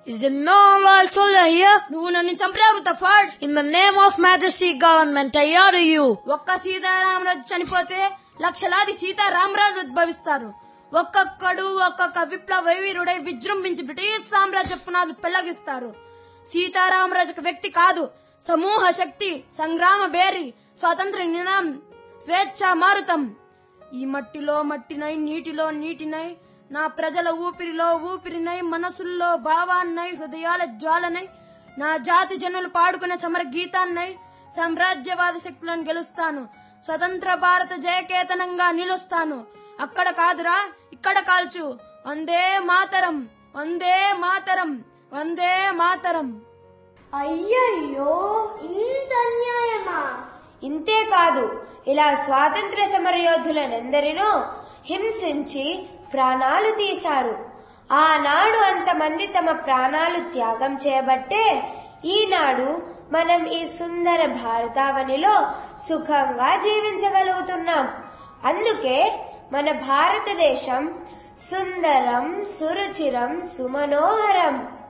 Is there no loyal children here? నువ్వు నన్ను చంపావు తఫాడ్ In the name of Majesty Government, I order you. ఒక్క సీతారామరాజు చనిపోతే లక్షలాది సీతారామరాజు ఉద్భవిస్తారు ఒక్కొక్కడు ఒక్కొక్క విప్లవ వీరుడై విజృంభించి బ్రిటిష్ సామ్రాజ్య పునాదులు పెళ్లగిస్తారు సీతారామరాజు ఒక వ్యక్తి కాదు సమూహ శక్తి సంగ్రామ బేరి స్వాతంత్ర నినాం స్వేచ్ఛ మారుతం ఈ మట్టిలో మట్టినై నీటిలో నీటినై నా ప్రజల ఊపిరిలో ఊపిరినై మనసుల్లో భావాన్నై హృదయాల జ్వాలనై నా జాతి జనులు పాడుకునే సమర గీతాన్నై సామ్రాజ్యవాద శక్తులను గెలుస్తాను స్వతంత్ర భారత జయకేతనంగా నిలుస్తాను అక్కడ కాదురా ఇక్కడ కాల్చు వందే మాతరం వందే మాతరం వందే మాతరం అయ్యయ్యో ఇంత అన్యాయమా ఇంతే కాదు ఇలా స్వాతంత్ర సమరయోధులనెందరినో హింసించి ప్రాణాలు తీశారు ఆనాడు అంతమంది తమ ప్రాణాలు త్యాగం చేయబట్టే ఈనాడు మనం ఈ సుందర భారతావనిలో సుఖంగా జీవించగలుగుతున్నాం అందుకే మన భారతదేశం సుందరం సురుచిరం సుమనోహరం